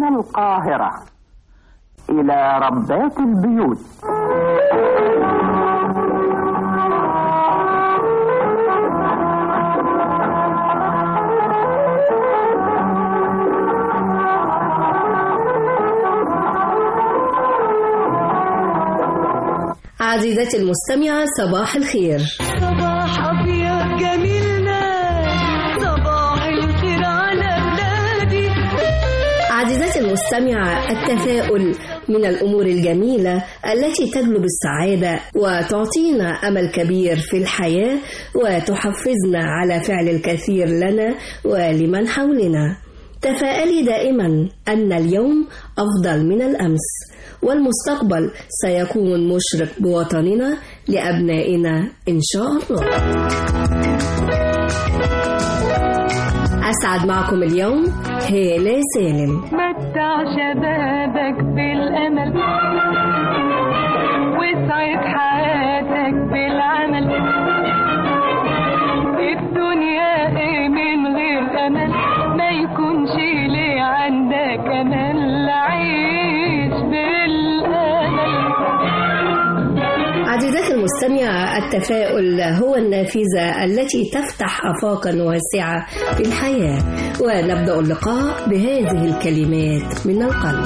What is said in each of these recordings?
القاهرة إلى ربات البيوت عزيزتي المستمعة صباح الخير صباح أبيض جميلنا صباح الخير على بلادي عزيزتي المستمعة التفاؤل من الأمور الجميلة التي تجلب السعادة وتعطينا أمل كبير في الحياة وتحفزنا على فعل الكثير لنا ولمن حولنا تفائلي دائما أن اليوم أفضل من الأمس والمستقبل سيكون مشرق بوطننا لأبنائنا إن شاء الله أسعد معكم اليوم هالة سالم متع شبابك بالأمل واسعد حياتك بالعمل الدنيا ايه من غير أمل ما يكونش ليه عندك أمل عيش بالأمل عزيزاتي المستمعة التفاؤل هو النافذة التي تفتح آفاقا واسعة في الحياة ونبدأ اللقاء بهذه الكلمات من القلب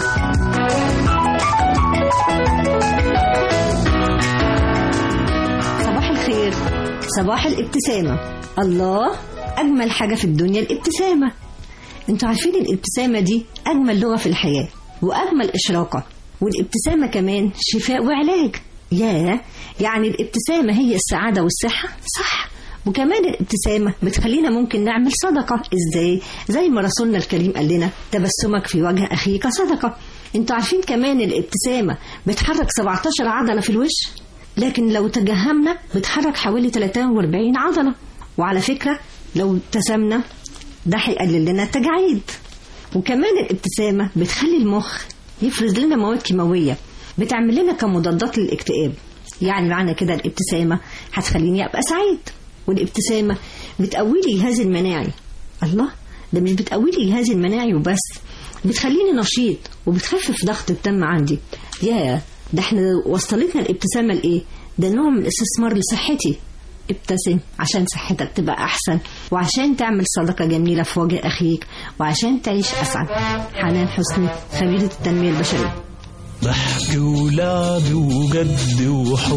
صباح الخير صباح الابتسامة الله أجمل حاجة في الدنيا الابتسامة انتوا عارفين الابتسامة دي أجمل لغة في الحياة وأجمل إشراقة والابتسامة كمان شفاء وعلاج ياه يعني الابتسامة هي السعادة والصحة صح وكمان الابتسامة بتخلينا ممكن نعمل صدقة ازاي زي ما رسولنا الكريم قال لنا تبسمك في وجه أخيك صدقة انتوا عارفين كمان الابتسامة بتحرك 17 عضلة في الوش لكن لو تجهمنا بتحرك حوالي 43 عضلة وعلى فكرة لو ابتسمنا ده هيقلل لنا التجاعيد وكمان الابتسامة بتخلي المخ يفرز لنا مواد كيماوية بتعمل لنا كمضادات للاكتئاب يعني معنى كده الابتسامة هتخليني أبقى سعيد والابتسامة بتقوي لي جهازي المناعي الله ده مش بتقوي لي جهازي المناعي وبس بتخليني نشيط وبتخفف ضغط الدم عندي يا ده احنا وصلتنا الابتسامة لإيه ده نوع من الاستثمار لصحتي ابتسم عشان صحتك تبقى أحسن وعشان تعمل صدقة جميلة في وجه أخيك وعشان تعيش أسعد حنان حسني خبيرة التنمية البشرية ضحك ولعب وجد وحب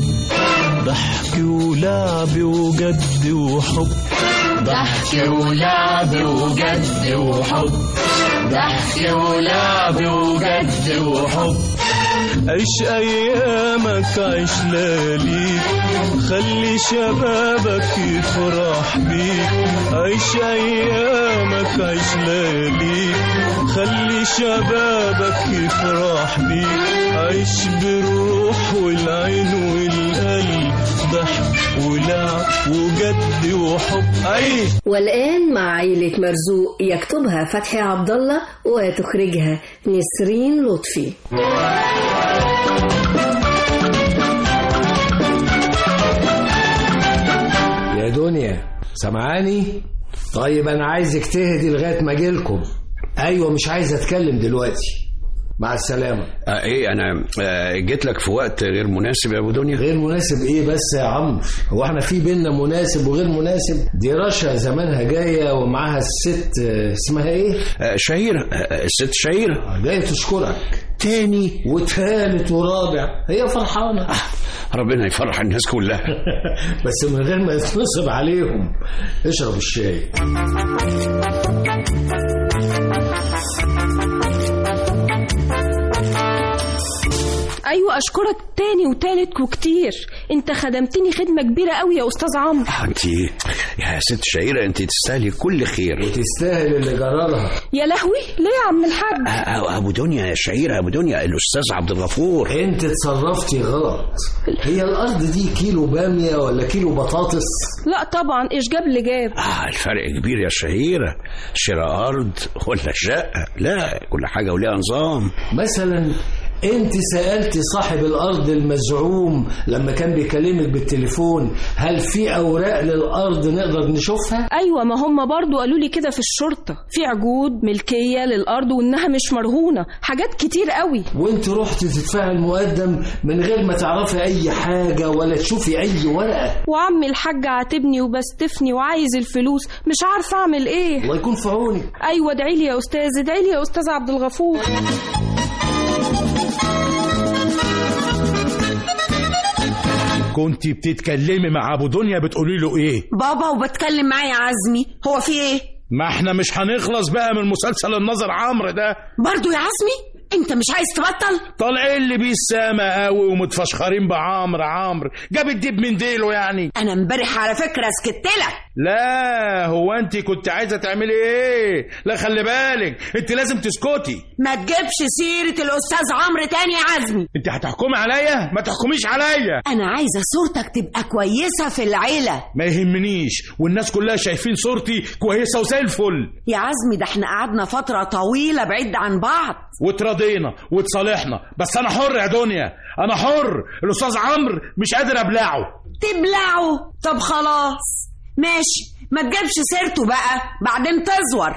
ضحك ولعب وجد وحب ضحك ولعب وجد وحب ضحك ولعب وجد وحب عيش ايامك عيش لياليك خلي شبابك يفرح بيك عيش ايامك عيش لياليك خلي شبابك يفرح بيك عيش بالروح والعين والقلب ضحك ولعب وجد وحب عيش والآن مع عيلة مرزوق يكتبها فتحي عبد الله وتخرجها نسرين لطفي يا دنيا سمعاني طيب انا عايزك تهدي لغايه ما اجيلكم ايوه مش عايز اتكلم دلوقتي مع السلامه آه ايه انا آه جيت لك في وقت غير مناسب يا ابو دنيا غير مناسب ايه بس يا عمرو هو احنا في بينا مناسب وغير مناسب دي رشا زمانها جايه ومعاها الست آه، اسمها ايه آه شهيرة آه الست شهيرة جايه تشكرك تاني وتالت ورابع هي فرحانه ربنا يفرح الناس كلها بس من غير ما يتنصب عليهم اشرب الشاي ايوه اشكرك تاني وتالت وكتير انت خدمتني خدمه كبيره قوي يا استاذ عمرو انت يا ست شهيرة انت تستاهلي كل خير تستاهل اللي جرالها يا لهوي ليه يا عم الحاج آه ابو دنيا يا شهيرة ابو دنيا الاستاذ عبد الغفور انت اتصرفتي غلط هي الارض دي كيلو باميه ولا كيلو بطاطس لا طبعا ايش جاب اللي جاب آه الفرق كبير يا شهيرة شراء أرض ولا شقة لا كل حاجة وليها نظام مثلا انت سألت صاحب الارض المزعوم لما كان بيكلمك بالتليفون هل في اوراق للارض نقدر نشوفها ايوه ما هم برضو قالوا لي كده في الشرطه في عقود ملكيه للارض وانها مش مرهونه حاجات كتير قوي وانت رحت تدفع المقدم من غير ما تعرفي اي حاجة ولا تشوفي اي ورقة وعمي الحاج عاتبني وبستفني وعايز الفلوس مش عارفه اعمل ايه الله يكون في عونك ايوه ادعي لي يا استاذ ادعي لي يا استاذ عبد الغفور كنت بتتكلمي مع ابو دنيا بتقولي له ايه بابا وبتكلم معايا عزمي هو في ايه ما احنا مش هنخلص بقى من مسلسل النظر عمرو ده برضو يا عزمي انت مش عايز تبطل طالعين لي بيه السما قوي ومتفشخرين بعمرو عمرو جاب الديب من ديله يعني انا امبارح على فكره سكت لك لا هو انت كنت عايزه تعملي ايه لا خلي بالك انت لازم تسكتي ما تجيبش سيره الاستاذ عمرو تاني يا عزمي انت هتحكمي عليا ما تحكميش عليا انا عايزه صورتك تبقى كويسه في العيله ما يهمنيش والناس كلها شايفين صورتي كويسه وزي الفل يا عزمي ده احنا قعدنا فتره طويله بعيد عن بعض واتراضينا وتصالحنا بس انا حر يا دنيا انا حر الاستاذ عمرو مش قادر ابلعه تبلعه طب خلاص ماشي ما تجيبش سيرته بقى بعدين تزور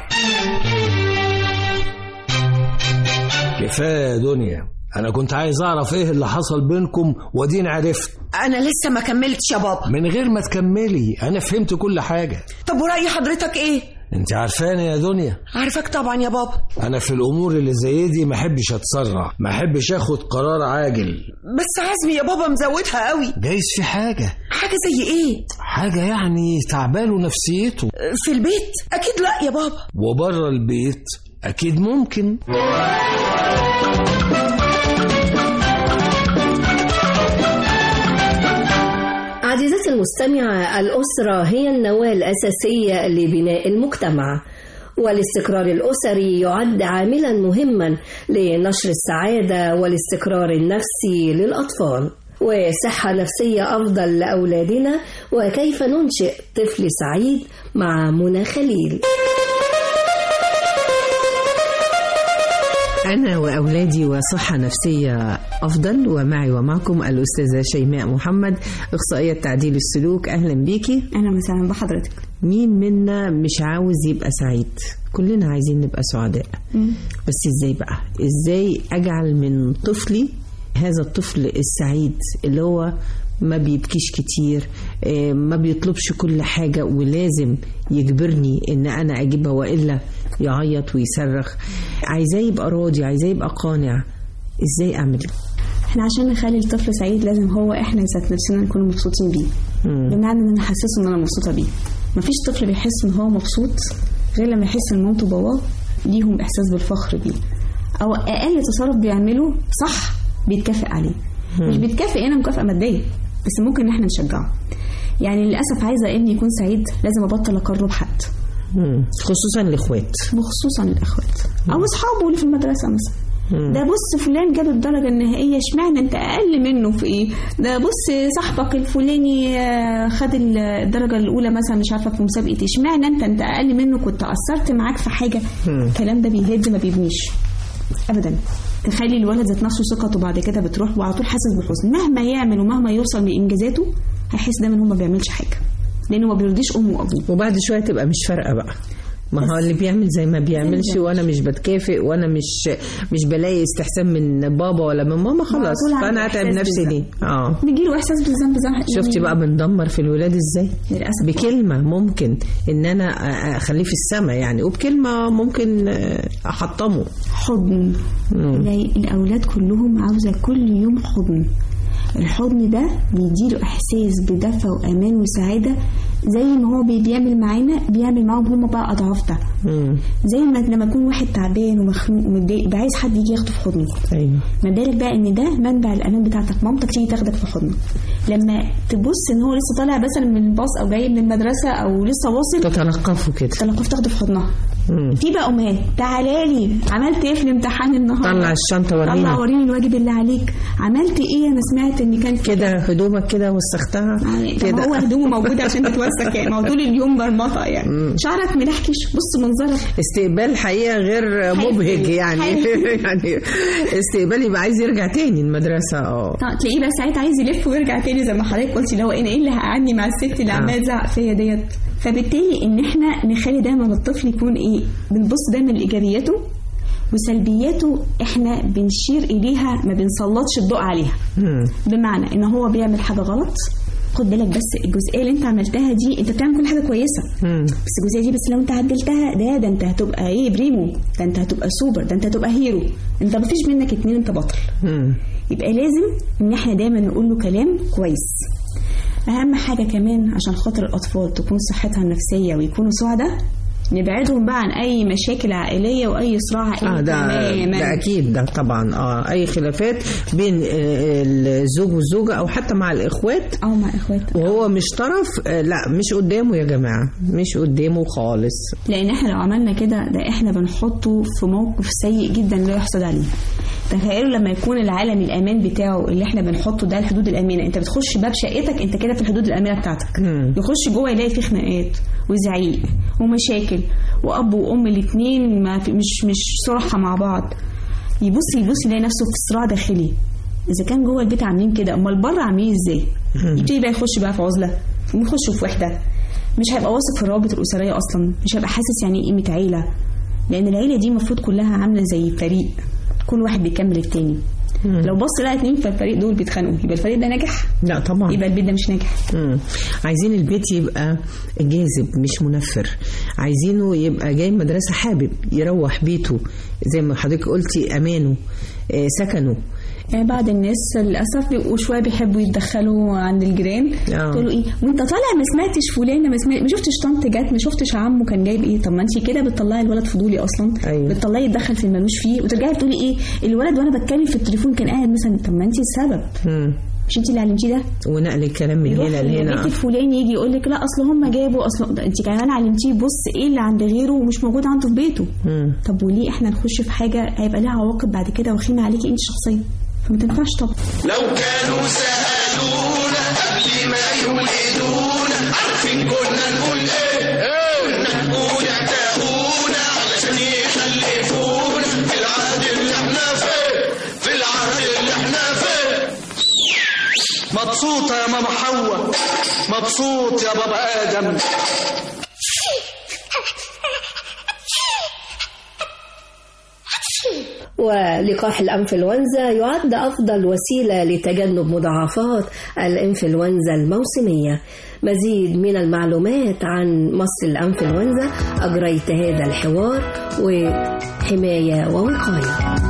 كفاية يا دنيا انا كنت عايز اعرف ايه اللي حصل بينكم ودين عرفت انا لسه ما كملتش يا بابا من غير ما تكملي انا فهمت كل حاجة طب ورأي حضرتك ايه انت عارفاني يا دنيا عارفك طبعا يا بابا انا في الامور اللي زي دي ما احبش اتسرع ما احبش اخد قرار عاجل بس عزمي يا بابا مزودها قوي جايز في حاجة حاجه زي ايه حاجة يعني تعباله نفسيته في البيت اكيد لا يا بابا وبره البيت اكيد ممكن عزيزتي المستمعة الأسرة هي النواة الأساسية لبناء المجتمع والاستقرار الأسري يعد عاملا مهما لنشر السعادة والاستقرار النفسي للأطفال وصحة نفسية أفضل لأولادنا وكيف ننشئ طفل سعيد مع منى خليل أنا وأولادي وصحة نفسية أفضل ومعي ومعكم الأستاذة شيماء محمد أخصائية تعديل السلوك أهلا بيكي أهلا وسهلا بحضرتك مين منا مش عاوز يبقى سعيد كلنا عايزين نبقى سعداء بس ازاي بقى ازاي اجعل من طفلي هذا الطفل السعيد اللي هو ما بيبكيش كتير آه، ما بيطلبش كل حاجة ولازم يجبرني ان انا اجيبها والا يعيط ويصرخ عايزاه يبقى راضي عايزاه يبقى قانع ازاي اعمل احنا عشان نخلي الطفل سعيد لازم هو احنا ذات نفسنا نكون مبسوطين بيه بمعنى ان انا احسسه ان انا مبسوطه بيه مفيش طفل بيحس ان هو مبسوط غير لما يحس ان مامته وباباه ليهم احساس بالفخر بيه او اقل تصرف بيعمله صح بيتكافئ عليه مش بيتكافئ هنا مكافاه ماديه بس ممكن ان احنا نشجعه يعني للاسف عايزه ابني يكون سعيد لازم ابطل اقرب حد مم. خصوصا الاخوات وخصوصا الاخوات او اصحابه اللي في المدرسه مثلا ده بص فلان جاب الدرجة النهائية اشمعنى انت اقل منه في ايه ده بص صاحبك الفلاني آه، خد الدرجة الاولى مثلا مش عارفة في مسابقة اشمعنى انت انت اقل منه كنت قصرت معاك في حاجة الكلام ده بيهد ما بيبنيش ابدا تخلي الولد ذات نفسه ثقته بعد كده بتروح وعلى طول حاسس بالحزن مهما يعمل ومهما يوصل لانجازاته هيحس دايما ان هو ما بيعملش حاجه لانه ما بيرضيش امه وابوه وبعد شويه تبقى مش فارقه بقى ما هو اللي بيعمل زي ما بيعملش وانا مش بتكافئ وانا مش مش بلاقي استحسان من بابا ولا من ماما خلاص طول عنده فانا هتعب إحساس نفسي بالذنب. ليه اه بيجي له احساس بالذنب زي ما- شفتي بقى بندمر في الولاد ازاي للاسف بكلمه ممكن ان انا أ- اخليه في السماء يعني وبكلمه ممكن آه، احطمه حضن تلاقي الاولاد كلهم عاوزه كل يوم حضن الحضن ده بيديله احساس بدفى وامان وسعاده زي ما هو بي- بيعمل معانا بيعمل معاهم هم بقى اضعاف ده زي ما لما يكون واحد تعبان ومخنوق ومتضايق يبقى عايز حد يجي ياخده في حضنه ايوه ما بالك بقى ان ده منبع الامان بتاعتك مامتك تيجي تاخدك في حضنك لما تبص ان هو لسه طالع مثلا من الباص او جاي من المدرسه او لسه واصل تتلقفه كده تلقف تاخده في حضنها في بقى امهات تعالى لي عملت ايه في الامتحان النهارده طلع الشنطة ورينا. طلع وريني الواجب اللي عليك عملت ايه انا سمعت ان كان كده هدومك كده وسختها كده كده هو هدومه موجوده عشان تتوسخ يعني ما هو طول اليوم مرمطه يعني شعرك ملحكش بص منظرك استقبال حقيقة غير مبهج يعني حقيقي. يعني استقبال يبقى عايز يرجع تاني المدرسة اه اه تلاقيه بقى ساعتها عايز يلف ويرجع تاني زي ما حضرتك قلتي اللي هو انا ايه اللي هقعدني مع الست اللي آه. عماله تزعق فيا ديت فبالتالي ان احنا نخلي دايما الطفل يكون ايه بنبص دايما لايجابياته وسلبياته احنا بنشير اليها ما بنسلطش الضوء عليها بمعنى ان هو بيعمل حاجه غلط خد بالك بس الجزئيه اللي انت عملتها دي انت بتعمل كل حاجه كويسه بس الجزئيه دي بس لو انت عدلتها ده ده انت هتبقى ايه بريمو ده انت هتبقى سوبر ده انت هتبقى هيرو انت مفيش منك اتنين انت بطل يبقى لازم ان احنا دايما نقول له كلام كويس اهم حاجه كمان عشان خاطر الاطفال تكون صحتها النفسيه ويكونوا سعداء نبعدهم بقى عن اي مشاكل عائليه واي صراع عائلي اه ده تماماً. ده اكيد ده طبعا اه اي خلافات بين آه، الزوج والزوجه او حتى مع الاخوات او مع اخوات وهو مش طرف آه، لا مش قدامه يا جماعه مش قدامه خالص لان احنا لو عملنا كده ده احنا بنحطه في موقف سيء جدا لا يحسد عليه تخيلوا لما يكون العالم الامان بتاعه اللي احنا بنحطه ده الحدود الامنه انت بتخش باب شقتك انت كده في الحدود الامنه بتاعتك يخش جوه يلاقي فيه خناقات وزعيق ومشاكل واب وام الاثنين ما في مش مش صراحه مع بعض يبص يبص يلاقي نفسه في صراع داخلي اذا كان جوه البيت عاملين كده امال بره عاملين ازاي يبتدي بقى يخش بقى في عزله ويخش في وحده مش هيبقى واثق في الروابط الاسريه اصلا مش هيبقى حاسس يعني ايه قيمه عيله لان العيله دي المفروض كلها عامله زي فريق كل واحد بيكمل التاني لو بص لقى اتنين في الفريق دول بيتخانقوا يبقى الفريق ده ناجح لا طبعا يبقى البيت ده مش ناجح مم. عايزين البيت يبقى جاذب مش منفر عايزينه يبقى جاي مدرسة حابب يروح بيته زي ما حضرتك قلتي أمانه آه، سكنه يعني بعض الناس للاسف بيبقوا شويه بيحبوا يتدخلوا عند الجيران آه. تقول له ايه وانت طالع ما سمعتش فلانه ما سمعت ما شفتش طنط جت ما شفتش عمه كان جايب ايه طب ما انت كده بتطلعي الولد فضولي اصلا أيوة. بتطلعي يتدخل في الملوش فيه وترجعي تقولي ايه الولد وانا بتكلم في التليفون كان قاعد مثلا طب ما انت السبب مم. مش انت اللي علمتيه ده ونقل الكلام من يروح هنا البيت لهنا الفلاني يجي يقول لك لا اصل هم جابوا اصل ده انت كمان علمتيه بص ايه اللي عند غيره ومش موجود عنده في بيته مم. طب وليه احنا نخش في حاجه هيبقى لها عواقب بعد كده وخيمه عليكي انت شخصيا فما تنفعش طبعا لو كانوا سألونا قبل ما يولدونا عارفين كنا نقول ايه كنا نقول اعتقونا علشان يخلفونا في العهد اللي احنا فيه في العهد اللي احنا فيه مبسوطة يا ماما حواء مبسوط يا بابا آدم ولقاح الأنفلونزا يعد أفضل وسيلة لتجنب مضاعفات الإنفلونزا الموسمية مزيد من المعلومات عن مصل الأنفلونزا أجريت هذا الحوار وحماية ووقاية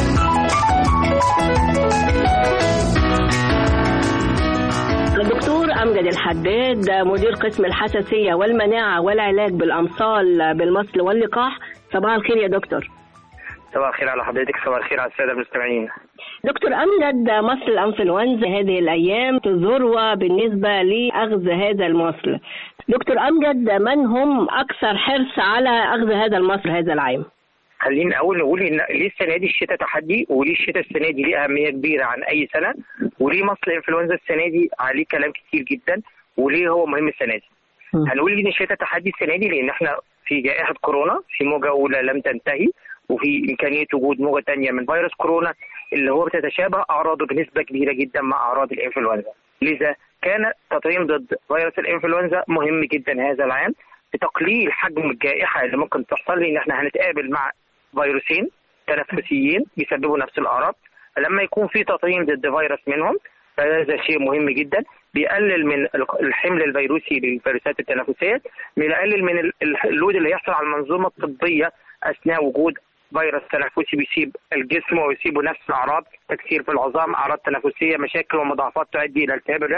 الدكتور أمجد الحداد مدير قسم الحساسية والمناعة والعلاج بالأمصال بالمصل واللقاح صباح الخير يا دكتور صباح الخير على حضرتك صباح الخير على الساده المستمعين دكتور أمجد مصل الأنفلونزا هذه الأيام ذروة بالنسبة لأخذ هذا المصل دكتور أمجد من هم أكثر حرص على أخذ هذا المصل هذا العام خلينا الاول نقول ان ليه السنه دي الشتاء تحدي وليه الشتاء السنه دي ليه اهميه كبيره عن اي سنه وليه مصل الانفلونزا السنه دي عليه كلام كتير جدا وليه هو مهم السنه دي هنقول ان الشتاء تحدي السنه دي لان احنا في جائحه كورونا في موجه اولى لم تنتهي وفي امكانيه وجود موجه ثانيه من فيروس كورونا اللي هو بتتشابه اعراضه بنسبه كبيره جدا مع اعراض الانفلونزا لذا كان تطعيم ضد فيروس الانفلونزا مهم جدا هذا العام بتقليل حجم الجائحه اللي ممكن تحصل لان احنا هنتقابل مع فيروسين تنفسيين بيسببوا نفس الاعراض لما يكون في تطعيم ضد فيروس منهم فهذا شيء مهم جدا بيقلل من الحمل الفيروسي للفيروسات التنفسيه بيقلل من ال- اللود اللي يحصل على المنظومه الطبيه اثناء وجود فيروس تنفسي بيسيب الجسم ويسيبه نفس الاعراض تكسير في العظام اعراض تنفسيه مشاكل ومضاعفات تؤدي الى التهاب الرئوي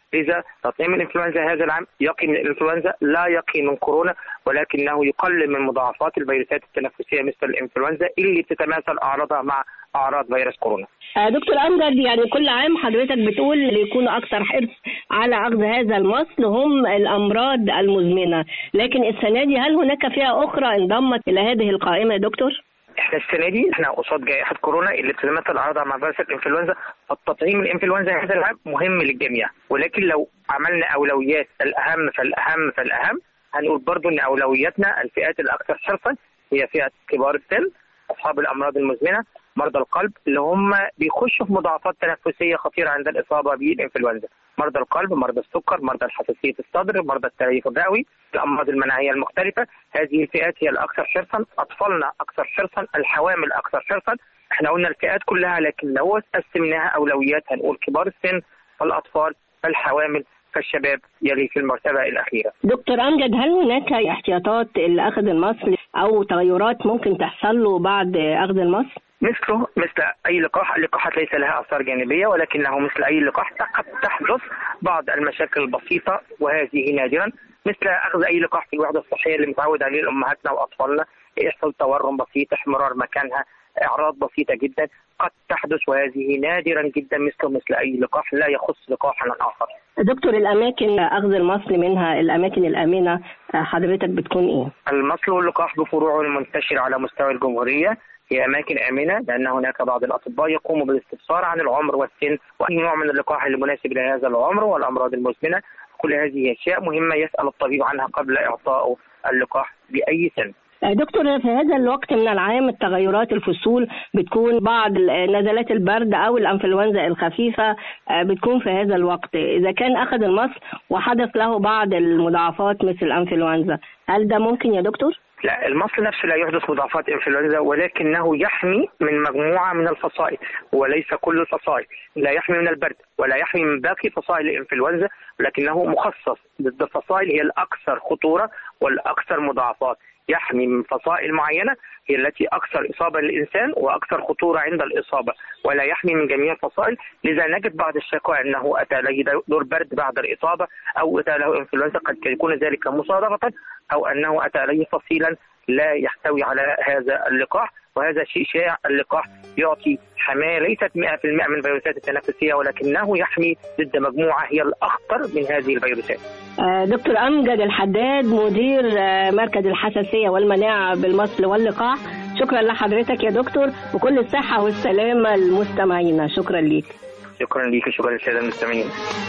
إذا تطعيم الإنفلونزا هذا العام يقي من الإنفلونزا لا يقي من كورونا ولكنه يقلل من مضاعفات الفيروسات التنفسية مثل الإنفلونزا اللي بتتماثل أعراضها مع أعراض فيروس كورونا آه، دكتور أمجد يعني كل عام حضرتك بتقول اللي يكونوا أكثر حرص على أخذ هذا المصل هم الأمراض المزمنة لكن السنة دي هل هناك فئة أخرى انضمت إلى هذه القائمة يا دكتور؟ احنا السنه دي احنا قصاد جائحه كورونا اللي بتتمثل اعراضها مع فيروس الانفلونزا التطعيم الانفلونزا هذا العام مهم للجميع ولكن لو عملنا اولويات الاهم فالاهم فالاهم هنقول برضو ان اولوياتنا الفئات الاكثر حرصا هي فئه كبار السن اصحاب الامراض المزمنه مرضى القلب اللي هم بيخشوا في مضاعفات تنفسيه خطيره عند الاصابه بالانفلونزا مرضى القلب مرضى السكر مرضى حساسيه الصدر مرضى التليف الرئوي الامراض المناعيه المختلفه هذه الفئات هي الاكثر حرصا اطفالنا اكثر حرصا الحوامل اكثر حرصا احنا قلنا الفئات كلها لكن لو قسمناها اولويات هنقول كبار السن فالاطفال فالحوامل فالشباب يلي في المرتبه الاخيره دكتور أمجد هل هناك احتياطات لأخذ المصل أو تغيرات ممكن تحصل له بعد أخذ المصل؟ مثله مثل اي لقاح، اللقاحات ليس لها اثار جانبيه ولكنه مثل اي لقاح قد تحدث بعض المشاكل البسيطه وهذه نادرا مثل اخذ اي لقاح في الوحده الصحيه اللي متعود عليه امهاتنا واطفالنا يحصل تورم بسيط احمرار مكانها اعراض بسيطه جدا قد تحدث وهذه نادرا جدا مثل مثل اي لقاح لا يخص لقاحا اخر. دكتور الأماكن أخذ المصل منها الأماكن الآمنة آه، حضرتك بتكون إيه؟ المصل واللقاح بفروعه المنتشرة على مستوى الجمهورية هي أماكن آمنة لأن هناك بعض الأطباء يقوموا بالاستفسار عن العمر والسن وأي نوع من اللقاح المناسب لهذا العمر والأمراض المزمنة كل هذه أشياء مهمة يسأل الطبيب عنها قبل إعطائه اللقاح بأي سن آه، دكتور في هذا الوقت من العام التغيرات الفصول بتكون بعض ال- نزلات البرد او الانفلونزا الخفيفه آه، بتكون في هذا الوقت اذا كان اخذ المصل وحدث له بعض المضاعفات مثل الانفلونزا هل ده ممكن يا دكتور؟ لا المصل نفسه لا يحدث مضاعفات انفلونزا ولكنه يحمي من مجموعه من الفصائل وليس كل الفصائل لا يحمي من البرد ولا يحمي من باقي فصائل الانفلونزا ولكنه مخصص ضد الفصائل هي الاكثر خطوره والاكثر مضاعفات يحمي من فصائل معينه هي التي اكثر اصابه للانسان واكثر خطوره عند الاصابه ولا يحمي من جميع الفصائل لذا نجد بعض الشكوى انه اتى له دور برد بعد الاصابه او اتى له انفلونزا قد يكون ذلك مصادفه او انه اتى عليه فصيلا لا يحتوي على هذا اللقاح وهذا شيء شائع اللقاح يعطي حمايه ليست 100% من الفيروسات التنفسيه ولكنه يحمي ضد مجموعه هي الاخطر من هذه الفيروسات. آه، دكتور امجد الحداد مدير آه، مركز الحساسيه والمناعه بالمصل واللقاح شكرا لحضرتك يا دكتور وكل الصحه والسلامه لمستمعينا شكرا ليك شكرا ليك شكرا للساده المستمعين.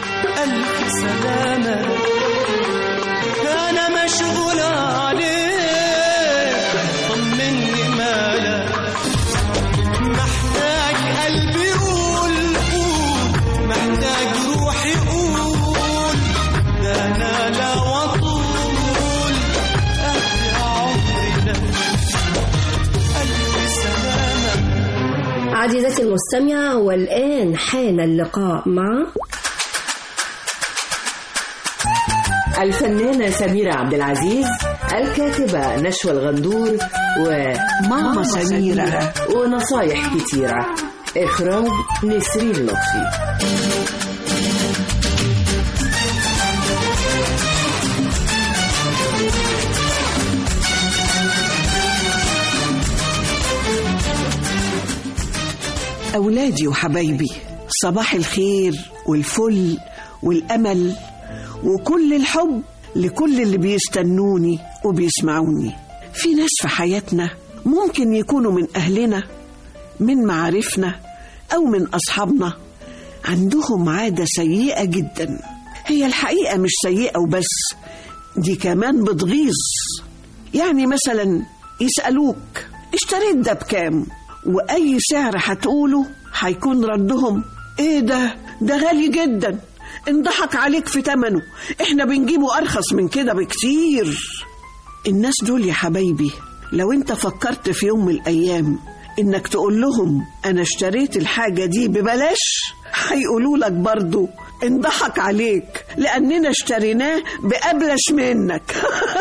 ألف سلامة أنا مشغول عليك طمني مالك محتاج قلبي يقول قول محتاج روحي قول ده أنا لو أطول أهدي عمري لك ألف سلامة عزيزتي المستمعة والآن حان اللقاء مع الفنانة سميرة عبد العزيز الكاتبة نشوى الغندور وماما سميرة ونصايح كتيرة إخراج نسرين لطفي أولادي وحبايبي صباح الخير والفل والأمل وكل الحب لكل اللي بيستنوني وبيسمعوني في ناس في حياتنا ممكن يكونوا من أهلنا من معارفنا أو من أصحابنا عندهم عادة سيئة جدا هي الحقيقة مش سيئة وبس دي كمان بتغيظ يعني مثلا يسألوك اشتريت ده بكام وأي سعر هتقوله هيكون ردهم ايه ده ده غالي جدا انضحك عليك في تمنه احنا بنجيبه ارخص من كده بكتير الناس دول يا حبايبي لو انت فكرت في يوم من الايام انك تقول لهم انا اشتريت الحاجة دي ببلاش هيقولوا لك برضو انضحك عليك لاننا اشتريناه بأبلش منك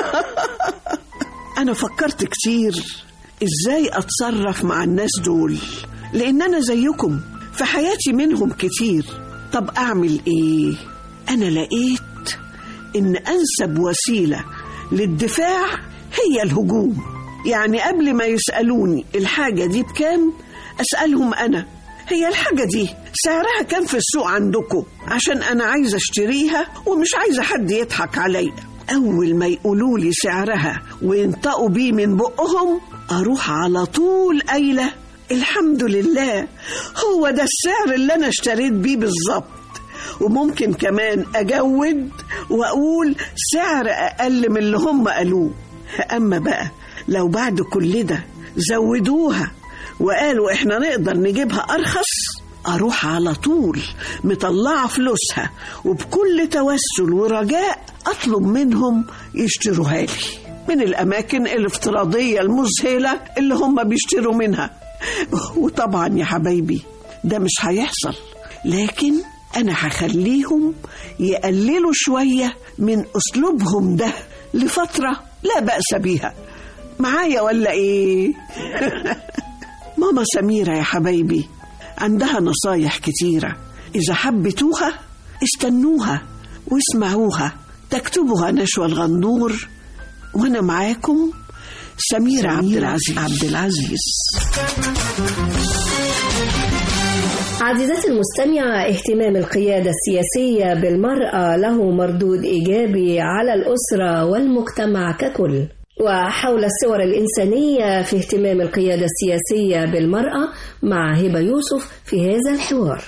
انا فكرت كتير ازاي اتصرف مع الناس دول لان انا زيكم في حياتي منهم كتير طب اعمل ايه أنا لقيت إن أنسب وسيلة للدفاع هي الهجوم يعني قبل ما يسألوني الحاجة دي بكام أسألهم أنا هي الحاجة دي سعرها كام في السوق عندكم عشان أنا عايزة أشتريها ومش عايزة حد يضحك عليا أول ما يقولوا لي سعرها وينطقوا بيه من بقهم أروح على طول قايلة الحمد لله هو ده السعر اللي أنا اشتريت بيه بالظبط وممكن كمان أجود وأقول سعر أقل من اللي هم قالوه أما بقى لو بعد كل ده زودوها وقالوا إحنا نقدر نجيبها أرخص أروح على طول مطلعة فلوسها وبكل توسل ورجاء أطلب منهم يشتروها لي من الأماكن الافتراضية المذهلة اللي هم بيشتروا منها وطبعا يا حبايبي ده مش هيحصل لكن أنا هخليهم يقللوا شوية من أسلوبهم ده لفترة لا بأس بيها معايا ولا إيه؟ ماما سميرة يا حبايبي عندها نصايح كتيرة إذا حبتوها استنوها واسمعوها تكتبها نشوى الغندور وأنا معاكم سميرة, سميرة عبد العزيز عبد العزيز عزيزتي المستمعة اهتمام القيادة السياسية بالمرأة له مردود إيجابي على الأسرة والمجتمع ككل وحول الصور الإنسانية في اهتمام القيادة السياسية بالمرأة مع هبة يوسف في هذا الحوار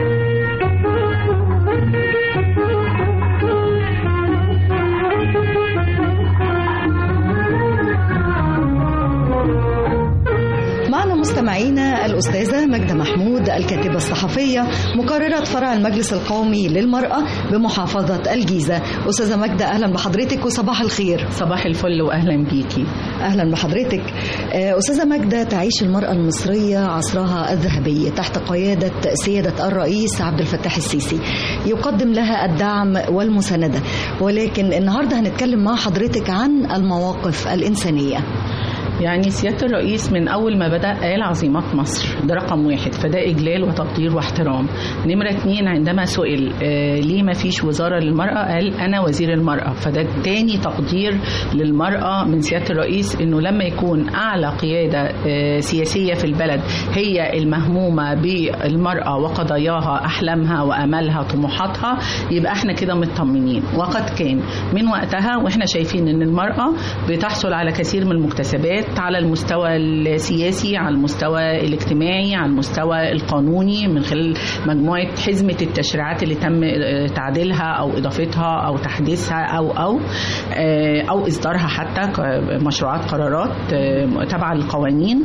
معنا مستمعينا الأستاذة مجدة محمود الكاتبة الصحفية مقررة فرع المجلس القومي للمرأة بمحافظة الجيزة أستاذة مجدة أهلا بحضرتك وصباح الخير صباح الفل وأهلا بيكي أهلا بحضرتك أستاذة مجدة تعيش المرأة المصرية عصرها الذهبي تحت قيادة سيادة الرئيس عبد الفتاح السيسي يقدم لها الدعم والمساندة ولكن النهاردة هنتكلم مع حضرتك عن المواقف الإنسانية يعني سيادة الرئيس من أول ما بدأ قال عظيمات مصر ده رقم واحد فده إجلال وتقدير واحترام نمرة اتنين عندما سئل آه ليه ما فيش وزارة للمرأة قال أنا وزير المرأة فده تاني تقدير للمرأة من سيادة الرئيس إنه لما يكون أعلى قيادة آه سياسية في البلد هي المهمومة بالمرأة وقضاياها أحلامها وأملها طموحاتها يبقى احنا كده مطمنين وقد كان من وقتها واحنا شايفين ان المرأة بتحصل على كثير من المكتسبات على المستوى السياسي على المستوى الاجتماعي على المستوى القانوني من خلال مجموعة حزمة التشريعات اللي تم تعديلها أو إضافتها أو تحديثها أو أو أو إصدارها حتى مشروعات قرارات تبع القوانين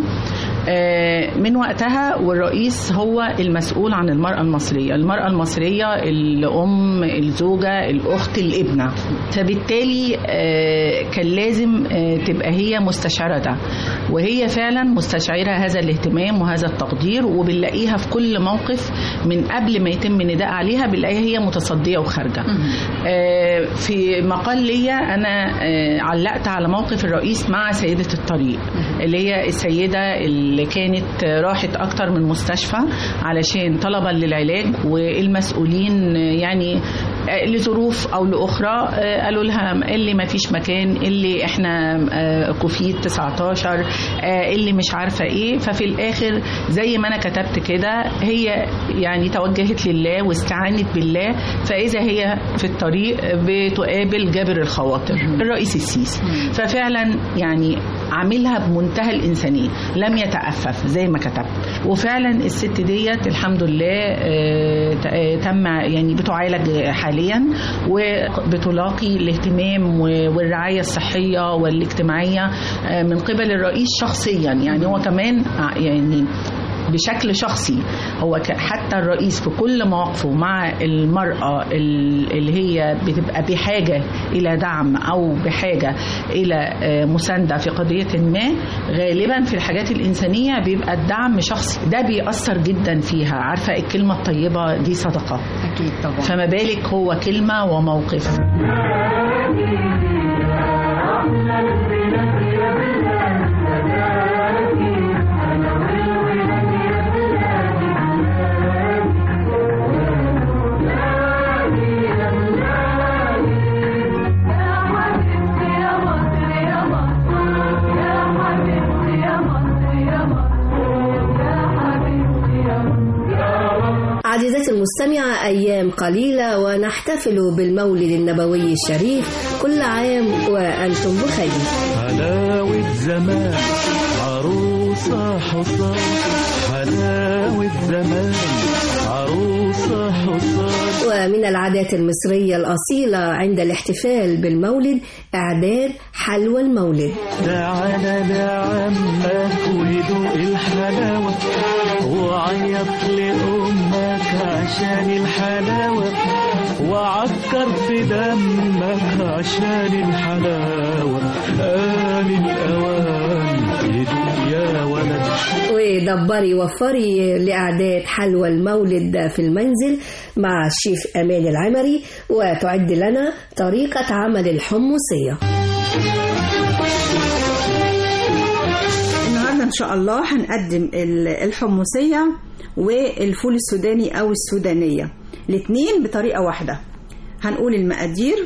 من وقتها والرئيس هو المسؤول عن المرأة المصرية المرأة المصرية الأم الزوجة الأخت الابنة فبالتالي كان لازم تبقى هي مستشعرة ده وهي فعلا مستشعرة هذا الاهتمام وهذا التقدير وبنلاقيها في كل موقف من قبل ما يتم نداء عليها بنلاقيها هي متصدية وخارجة في مقال ليا أنا علقت على موقف الرئيس مع سيدة الطريق اللي هي السيدة اللي كانت راحت أكتر من مستشفى علشان طلبا للعلاج والمسؤولين يعني لظروف او لاخرى قالوا لها اللي ما فيش مكان اللي احنا كوفيد 19 اللي مش عارفه ايه ففي الاخر زي ما انا كتبت كده هي يعني توجهت لله واستعانت بالله فاذا هي في الطريق بتقابل جابر الخواطر الرئيس السيسي ففعلا يعني عاملها بمنتهى الانسانيه لم يتأفف زي ما كتبت وفعلا الست ديت الحمد لله تم يعني بتعالج حاليا وبتلاقي الاهتمام والرعايه الصحيه والاجتماعيه من قبل الرئيس شخصيا يعني هو كمان يعني بشكل شخصي هو حتى الرئيس في كل مواقفه مع المرأة اللي هي بتبقى بحاجة إلى دعم أو بحاجة إلى مساندة في قضية ما غالبا في الحاجات الإنسانية بيبقى الدعم شخصي ده بيأثر جدا فيها عارفة الكلمة الطيبة دي صدقة أكيد طبعا فما بالك هو كلمة وموقف عزيزتي المستمعة أيام قليلة ونحتفل بالمولد النبوي الشريف كل عام وأنتم بخير حلاوة زمان عروسة حصان حلاوة زمان عروسة حصان ومن العادات المصرية الأصيلة عند الاحتفال بالمولد إعداد حلوى المولد تعالى لعمك ويدوق الحلاوة وعيط لأمك عشان الحلاوة وعكر في دمك عشان الحلاوة آن الأوان يدوق يا ولد ودبري وفري لإعداد حلوى المولد في المنزل مع الشيف أمان العمري وتعد لنا طريقة عمل الحمصية النهارده ان شاء الله هنقدم ال- الحمصيه والفول السوداني او السودانيه الاثنين بطريقه واحده هنقول المقادير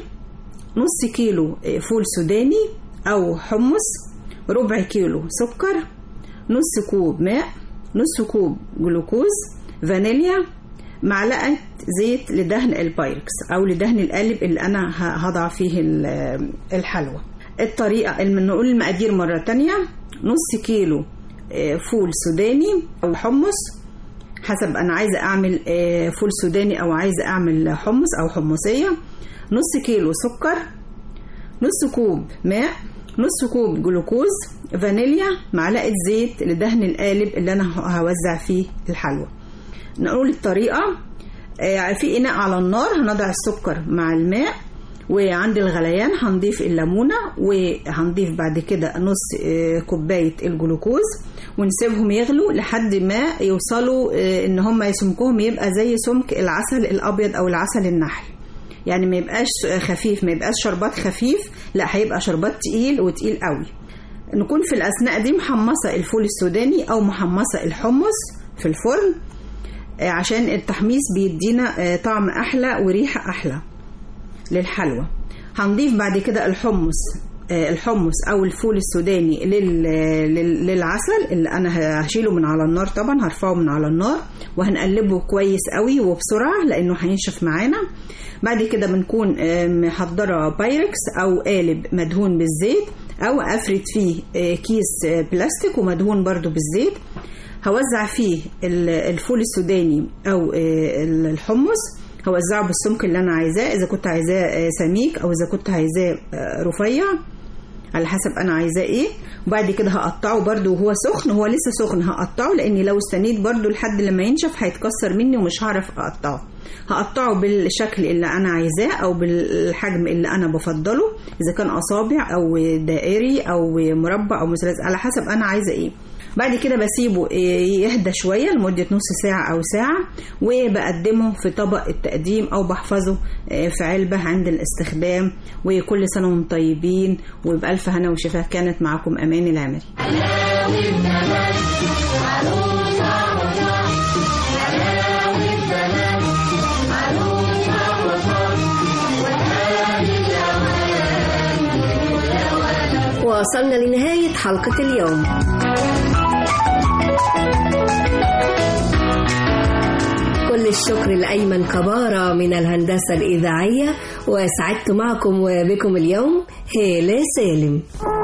نص كيلو فول سوداني او حمص ربع كيلو سكر نص كوب ماء نص كوب جلوكوز فانيليا معلقه زيت لدهن البايركس او لدهن القالب اللي انا ه- هضع فيه ال- الحلوى الطريقه الم- نقول المقادير مره تانية نص كيلو آه، فول سوداني او حمص حسب انا عايزه اعمل آه، فول سوداني او عايزه اعمل حمص او حمصيه نص كيلو سكر نص كوب ماء نص كوب جلوكوز فانيليا معلقه زيت لدهن القالب اللي انا ه- هوزع فيه الحلوى نقول الطريقه آه، في اناء على النار هنضع السكر مع الماء وعند الغليان هنضيف الليمونه وهنضيف بعد كده نص آه، كوبايه الجلوكوز ونسيبهم يغلوا لحد ما يوصلوا آه، ان هم سمكهم يبقى زي سمك العسل الابيض او العسل النحل يعني ما يبقاش خفيف ما يبقاش شربات خفيف لا هيبقى شربات تقيل وتقيل قوي نكون في الاثناء دي محمصه الفول السوداني او محمصه الحمص في الفرن آه، عشان التحميص بيدينا آه، طعم احلى وريحه احلى للحلوى هنضيف بعد كده الحمص آه، الحمص او الفول السوداني لل... لل... للعسل اللي انا هشيله من على النار طبعا هرفعه من على النار وهنقلبه كويس قوي وبسرعه لانه هينشف معانا بعد كده بنكون آه، محضره بايركس او قالب مدهون بالزيت او افرد فيه آه، كيس آه، بلاستيك ومدهون برضو بالزيت هوزع فيه ال- الفول السوداني او آه، الحمص هوزعه بالسمك اللي انا عايزاه اذا كنت عايزاه آه، سميك او اذا كنت عايزاه آه، رفيع على حسب انا عايزاه ايه وبعد كده هقطعه برده وهو سخن هو لسه سخن هقطعه لاني لو استنيت برده لحد لما ينشف هيتكسر مني ومش هعرف اقطعه هقطعه بالشكل اللي انا عايزاه او بالحجم اللي انا بفضله اذا كان اصابع او دائري او مربع او مثلث على حسب انا عايزه ايه بعد كده بسيبه إيه، يهدى شوية لمدة نص ساعة أو ساعة وبقدمه في طبق التقديم أو بحفظه إيه، في علبة عند الاستخدام وكل سنة وانتم طيبين وبألف هنا وشفاء كانت معكم أمان العمري وصلنا لنهاية حلقة اليوم كل الشكر لأيمن كبارة من الهندسة الإذاعية وسعدت معكم وبكم اليوم هالة سالم